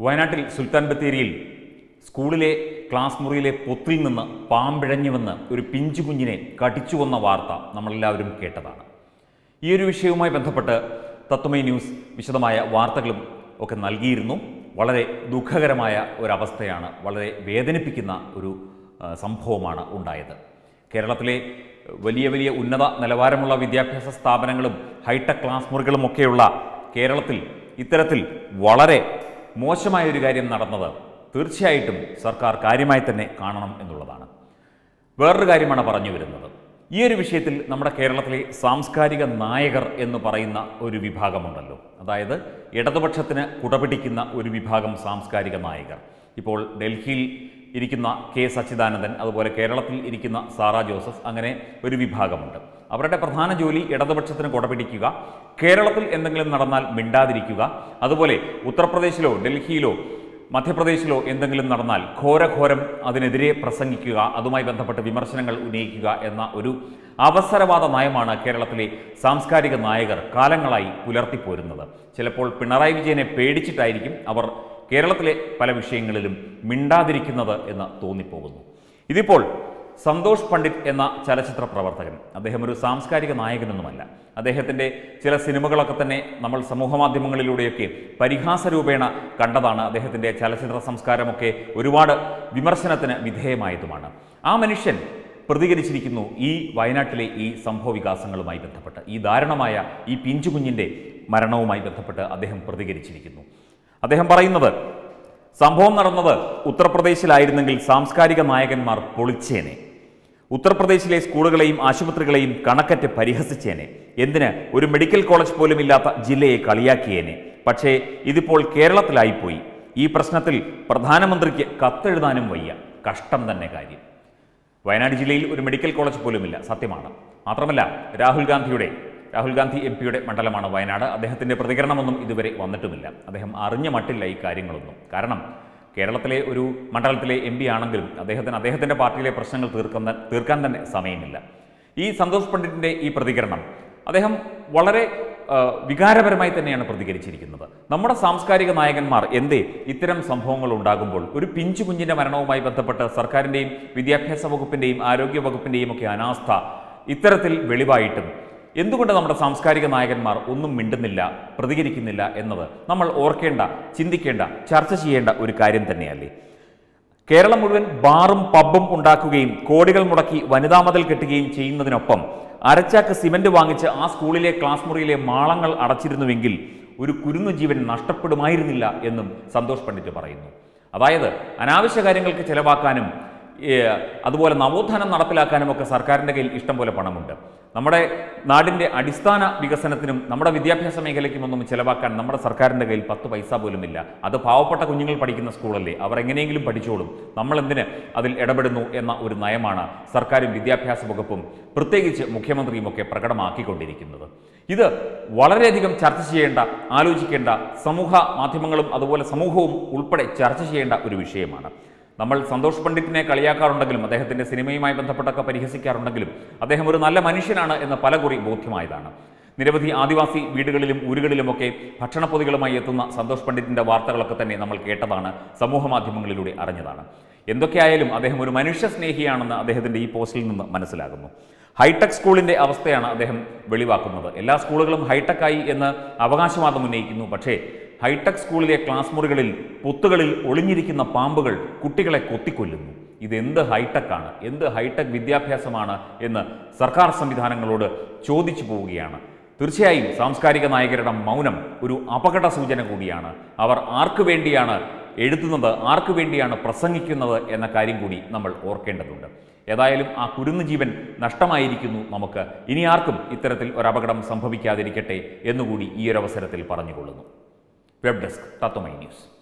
വയനാട്ടിൽ സുൽത്താൻ ബത്തേരിയിൽ സ്കൂളിലെ ക്ലാസ് മുറിയിലെ പൊത്തിൽ നിന്ന് പാമ്പിഴഞ്ഞുവെന്ന് ഒരു പിഞ്ചു കുഞ്ഞിനെ കടിച്ചു കൊന്ന വാർത്ത നമ്മളെല്ലാവരും കേട്ടതാണ് ഈ ഒരു വിഷയവുമായി ബന്ധപ്പെട്ട് തത്വമൈ ന്യൂസ് വിശദമായ വാർത്തകളും ഒക്കെ നൽകിയിരുന്നു വളരെ ദുഃഖകരമായ ഒരവസ്ഥയാണ് വളരെ വേദനിപ്പിക്കുന്ന ഒരു ആ, സംഭവമാണ് ഉണ്ടായത് കേരളത്തിലെ വലിയ വലിയ ഉന്നത നിലവാരമുള്ള വിദ്യാഭ്യാസ സ്ഥാപനങ്ങളും ഹൈടെക് ക്ലാസ് മുറികളുമൊക്കെയുള്ള കേരളത്തിൽ ഇത്തരത്തിൽ വളരെ മോശമായ ഒരു കാര്യം നടന്നത് തീർച്ചയായിട്ടും സർക്കാർ കാര്യമായി തന്നെ കാണണം എന്നുള്ളതാണ് വേറൊരു കാര്യമാണ് പറഞ്ഞു വരുന്നത് ഈ ഒരു വിഷയത്തിൽ നമ്മുടെ കേരളത്തിലെ സാംസ്കാരിക നായകർ എന്ന് പറയുന്ന ഒരു വിഭാഗമുണ്ടല്ലോ അതായത് ഇടതുപക്ഷത്തിന് കുടപിടിക്കുന്ന ഒരു വിഭാഗം സാംസ്കാരിക നായകർ ഇപ്പോൾ ഡൽഹിയിൽ ഇരിക്കുന്ന കെ സച്ചിദാനന്ദൻ അതുപോലെ കേരളത്തിൽ ഇരിക്കുന്ന സാറ ജോസഫ് അങ്ങനെ ഒരു വിഭാഗമുണ്ട് അവരുടെ പ്രധാന ജോലി ഇടതുപക്ഷത്തിന് കുടപിടിക്കുക കേരളത്തിൽ എന്തെങ്കിലും നടന്നാൽ മിണ്ടാതിരിക്കുക അതുപോലെ ഉത്തർപ്രദേശിലോ ഡൽഹിയിലോ മധ്യപ്രദേശിലോ എന്തെങ്കിലും നടന്നാൽ ഘോരഘോരം അതിനെതിരെ പ്രസംഗിക്കുക അതുമായി ബന്ധപ്പെട്ട് വിമർശനങ്ങൾ ഉന്നയിക്കുക എന്ന ഒരു അവസരവാദ നയമാണ് കേരളത്തിലെ സാംസ്കാരിക നായകർ കാലങ്ങളായി പുലർത്തിപ്പോരുന്നത് ചിലപ്പോൾ പിണറായി വിജയനെ പേടിച്ചിട്ടായിരിക്കും അവർ കേരളത്തിലെ പല വിഷയങ്ങളിലും മിണ്ടാതിരിക്കുന്നത് എന്ന് തോന്നിപ്പോകുന്നു ഇതിപ്പോൾ സന്തോഷ് പണ്ഡിറ്റ് എന്ന ചലച്ചിത്ര പ്രവർത്തകൻ അദ്ദേഹം ഒരു സാംസ്കാരിക നായകനൊന്നുമല്ല അദ്ദേഹത്തിൻ്റെ ചില സിനിമകളൊക്കെ തന്നെ നമ്മൾ സമൂഹ മാധ്യമങ്ങളിലൂടെയൊക്കെ പരിഹാസ രൂപേണ കണ്ടതാണ് അദ്ദേഹത്തിൻ്റെ ചലച്ചിത്ര സംസ്കാരമൊക്കെ ഒരുപാട് വിമർശനത്തിന് വിധേയമായതുമാണ് ആ മനുഷ്യൻ പ്രതികരിച്ചിരിക്കുന്നു ഈ വയനാട്ടിലെ ഈ സംഭവ വികാസങ്ങളുമായി ബന്ധപ്പെട്ട് ഈ ദാരുണമായ ഈ പിഞ്ചു കുഞ്ഞിൻ്റെ മരണവുമായി ബന്ധപ്പെട്ട് അദ്ദേഹം പ്രതികരിച്ചിരിക്കുന്നു അദ്ദേഹം പറയുന്നത് സംഭവം നടന്നത് ഉത്തർപ്രദേശിലായിരുന്നെങ്കിൽ സാംസ്കാരിക നായകന്മാർ പൊളിച്ചേനെ ഉത്തർപ്രദേശിലെ സ്കൂളുകളെയും ആശുപത്രികളെയും കണക്കറ്റ് പരിഹസിച്ചേനെ എന്തിന് ഒരു മെഡിക്കൽ കോളേജ് പോലും ഇല്ലാത്ത ജില്ലയെ കളിയാക്കിയേനെ പക്ഷേ ഇതിപ്പോൾ കേരളത്തിലായിപ്പോയി ഈ പ്രശ്നത്തിൽ പ്രധാനമന്ത്രിക്ക് കത്തെഴുതാനും വയ്യ കഷ്ടം തന്നെ കാര്യം വയനാട് ജില്ലയിൽ ഒരു മെഡിക്കൽ കോളേജ് പോലുമില്ല സത്യമാണ് മാത്രമല്ല രാഹുൽ ഗാന്ധിയുടെ രാഹുൽ ഗാന്ധി എം പിയുടെ മണ്ഡലമാണ് വയനാട് അദ്ദേഹത്തിൻ്റെ പ്രതികരണമൊന്നും ഇതുവരെ വന്നിട്ടുമില്ല അദ്ദേഹം അറിഞ്ഞ മട്ടില്ല ഈ കാര്യങ്ങളൊന്നും കാരണം കേരളത്തിലെ ഒരു മണ്ഡലത്തിലെ എം പി ആണെങ്കിലും അദ്ദേഹത്തിന് അദ്ദേഹത്തിൻ്റെ പാർട്ടിയിലെ പ്രശ്നങ്ങൾ തീർക്കുന്ന തീർക്കാൻ തന്നെ സമയമില്ല ഈ സന്തോഷ് പണ്ഡിറ്റിൻ്റെ ഈ പ്രതികരണം അദ്ദേഹം വളരെ ആ, വികാരപരമായി തന്നെയാണ് പ്രതികരിച്ചിരിക്കുന്നത് നമ്മുടെ സാംസ്കാരിക നായകന്മാർ എന്തേ ഇത്തരം സംഭവങ്ങൾ ഉണ്ടാകുമ്പോൾ ഒരു പിഞ്ചു കുഞ്ഞിൻ്റെ മരണവുമായി ബന്ധപ്പെട്ട് സർക്കാരിൻ്റെയും വിദ്യാഭ്യാസ വകുപ്പിൻ്റെയും ആരോഗ്യ വകുപ്പിൻ്റെയും ഒക്കെ അനാസ്ഥ ഇത്തരത്തിൽ വെളിവായിട്ടും എന്തുകൊണ്ട് നമ്മുടെ സാംസ്കാരിക നായകന്മാർ ഒന്നും മിണ്ടുന്നില്ല പ്രതികരിക്കുന്നില്ല എന്നത് നമ്മൾ ഓർക്കേണ്ട ചിന്തിക്കേണ്ട ചർച്ച ചെയ്യേണ്ട ഒരു കാര്യം തന്നെയല്ലേ കേരളം മുഴുവൻ ബാറും പബ്ബും ഉണ്ടാക്കുകയും കോടികൾ മുടക്കി വനിതാ മതിൽ കെട്ടുകയും ചെയ്യുന്നതിനൊപ്പം അരച്ചാക്ക് സിമന്റ് വാങ്ങിച്ച് ആ സ്കൂളിലെ ക്ലാസ് മുറിയിലെ മാളങ്ങൾ അടച്ചിരുന്നുവെങ്കിൽ ഒരു കുരുന്നു ജീവൻ നഷ്ടപ്പെടുമായിരുന്നില്ല എന്നും സന്തോഷ് പണ്ഡിറ്റ് പറയുന്നു അതായത് അനാവശ്യ കാര്യങ്ങൾക്ക് ചെലവാക്കാനും ഏ, അതുപോലെ നവോത്ഥാനം നടപ്പിലാക്കാനും ഒക്കെ സർക്കാരിൻ്റെ കയ്യിൽ ഇഷ്ടം പോലെ പണമുണ്ട് നമ്മുടെ നാടിൻ്റെ അടിസ്ഥാന വികസനത്തിനും നമ്മുടെ വിദ്യാഭ്യാസ മേഖലയ്ക്കുമൊന്നും ചെലവാക്കാൻ നമ്മുടെ സർക്കാരിൻ്റെ കയ്യിൽ പത്ത് പൈസ പോലുമില്ല അത് പാവപ്പെട്ട കുഞ്ഞുങ്ങൾ പഠിക്കുന്ന സ്കൂളല്ലേ അവർ എങ്ങനെയെങ്കിലും പഠിച്ചോളും നമ്മൾ എന്തിന് അതിൽ ഇടപെടുന്നു എന്ന ഒരു നയമാണ് സർക്കാരും വിദ്യാഭ്യാസ വകുപ്പും പ്രത്യേകിച്ച് മുഖ്യമന്ത്രിയും ഒക്കെ പ്രകടമാക്കിക്കൊണ്ടിരിക്കുന്നത് ഇത് വളരെയധികം ചർച്ച ചെയ്യേണ്ട ആലോചിക്കേണ്ട സമൂഹ മാധ്യമങ്ങളും അതുപോലെ സമൂഹവും ഉൾപ്പെടെ ചർച്ച ചെയ്യേണ്ട ഒരു വിഷയമാണ് നമ്മൾ സന്തോഷ് പണ്ഡിറ്റിനെ കളിയാക്കാറുണ്ടെങ്കിലും അദ്ദേഹത്തിൻ്റെ സിനിമയുമായി ബന്ധപ്പെട്ടൊക്കെ പരിഹസിക്കാറുണ്ടെങ്കിലും അദ്ദേഹം ഒരു നല്ല മനുഷ്യനാണ് എന്ന് പലകുറി ബോധ്യമായതാണ് നിരവധി ആദിവാസി വീടുകളിലും ഊരുകളിലുമൊക്കെ ഭക്ഷണപ്പൊതികളുമായി എത്തുന്ന സന്തോഷ് പണ്ഡിറ്റിൻ്റെ വാർത്തകളൊക്കെ തന്നെ നമ്മൾ കേട്ടതാണ് സമൂഹ മാധ്യമങ്ങളിലൂടെ അറിഞ്ഞതാണ് എന്തൊക്കെയായാലും അദ്ദേഹം ഒരു മനുഷ്യ സ്നേഹിയാണെന്ന് അദ്ദേഹത്തിൻ്റെ ഈ പോസ്റ്റിൽ നിന്ന് മനസ്സിലാകുന്നു ഹൈടെക് സ്കൂളിൻ്റെ അവസ്ഥയാണ് അദ്ദേഹം വെളിവാക്കുന്നത് എല്ലാ സ്കൂളുകളും ഹൈടെക്കായി എന്ന് അവകാശവാദം ഉന്നയിക്കുന്നു പക്ഷേ ഹൈടെക് സ്കൂളിലെ ക്ലാസ് മുറികളിൽ പൊത്തുകളിൽ ഒളിഞ്ഞിരിക്കുന്ന പാമ്പുകൾ കുട്ടികളെ കൊത്തിക്കൊല്ലുന്നു ഇതെന്ത് ഹൈടെക്കാണ് എന്ത് ഹൈടെക് വിദ്യാഭ്യാസമാണ് എന്ന് സർക്കാർ സംവിധാനങ്ങളോട് ചോദിച്ചു പോവുകയാണ് തീർച്ചയായും സാംസ്കാരിക നായകരുടെ മൗനം ഒരു അപകട സൂചന കൂടിയാണ് അവർ ആർക്കു വേണ്ടിയാണ് എഴുതുന്നത് ആർക്കു വേണ്ടിയാണ് പ്രസംഗിക്കുന്നത് എന്ന കാര്യം കൂടി നമ്മൾ ഓർക്കേണ്ടതുണ്ട് ഏതായാലും ആ കുരുന്നു ജീവൻ നഷ്ടമായിരിക്കുന്നു നമുക്ക് ഇനി ആർക്കും ഇത്തരത്തിൽ ഒരു അപകടം സംഭവിക്കാതിരിക്കട്ടെ എന്നുകൂടി ഈ ഒരു അവസരത്തിൽ പറഞ്ഞുകൊള്ളുന്നു വെബ് ഡെസ്ക് തത്വമൈ ന്യൂസ്